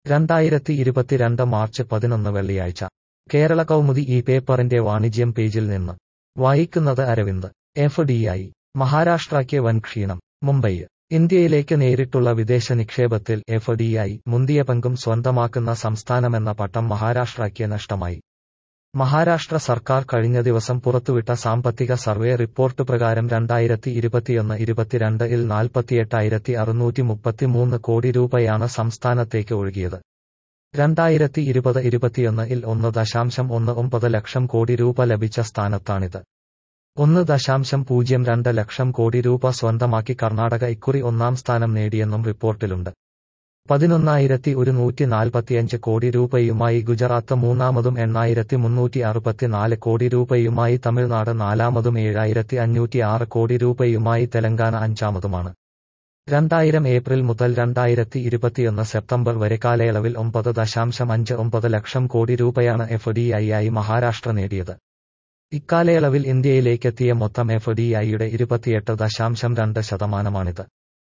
രണ്ടായിരത്തി ഇരുപത്തിരണ്ട് മാർച്ച് പതിനൊന്ന് വെള്ളിയാഴ്ച കേരള കൗമുദി ഈ പേപ്പറിന്റെ വാണിജ്യം പേജിൽ നിന്ന് വായിക്കുന്നത് അരവിന്ദ് എഫ് ഡി ഐ മഹാരാഷ്ട്രയ്ക്ക് വൻ ക്ഷീണം മുംബൈ ഇന്ത്യയിലേക്ക് നേരിട്ടുള്ള വിദേശ നിക്ഷേപത്തിൽ എഫ് ഡി ഐ മുന്തിയ പങ്കും സ്വന്തമാക്കുന്ന സംസ്ഥാനമെന്ന പട്ടം മഹാരാഷ്ട്രയ്ക്ക് നഷ്ടമായി മഹാരാഷ്ട്ര സർക്കാർ കഴിഞ്ഞ ദിവസം പുറത്തുവിട്ട സാമ്പത്തിക സർവേ റിപ്പോർട്ട് പ്രകാരം രണ്ടായിരത്തി ഇരുപത്തിയൊന്ന് ഇരുപത്തിരണ്ട് ഇൽ നാൽപ്പത്തിയെട്ടായിരത്തി അറുന്നൂറ്റി മുപ്പത്തിമൂന്ന് കോടി രൂപയാണ് സംസ്ഥാനത്തേക്ക് ഒഴുകിയത് രണ്ടായിരത്തി ഇരുപത് ഇരുപത്തിയൊന്ന് ഇൽ ഒന്ന് ദശാംശം ഒന്ന് ഒമ്പത് ലക്ഷം കോടി രൂപ ലഭിച്ച സ്ഥാനത്താണിത് ഒന്ന് ദശാംശം പൂജ്യം രണ്ട് ലക്ഷം കോടി രൂപ സ്വന്തമാക്കി കർണാടക ഇക്കുറി ഒന്നാം സ്ഥാനം നേടിയെന്നും റിപ്പോർട്ടിലുണ്ട് പതിനൊന്നായിരത്തി ഒരുന്നൂറ്റി നാൽപ്പത്തിയഞ്ച് കോടി രൂപയുമായി ഗുജറാത്ത് മൂന്നാമതും എണ്ണായിരത്തി മുന്നൂറ്റി അറുപത്തിനാല് കോടി രൂപയുമായി തമിഴ്നാട് നാലാമതും ഏഴായിരത്തി അഞ്ഞൂറ്റി ആറ് കോടി രൂപയുമായി തെലങ്കാന അഞ്ചാമതുമാണ് രണ്ടായിരം ഏപ്രിൽ മുതൽ രണ്ടായിരത്തി ഇരുപത്തിയൊന്ന് സെപ്റ്റംബർ വരെ കാലയളവിൽ ഒമ്പത് ദശാംശം അഞ്ച് ഒമ്പത് ലക്ഷം കോടി രൂപയാണ് എഫ് ഡി ഐ ആയി മഹാരാഷ്ട്ര നേടിയത് ഇക്കാലയളവിൽ ഇന്ത്യയിലേക്കെത്തിയ മൊത്തം എഫ് ഡി ഐയുടെ ഇരുപത്തിയെട്ട് ദശാംശം രണ്ട് ശതമാനമാണിത്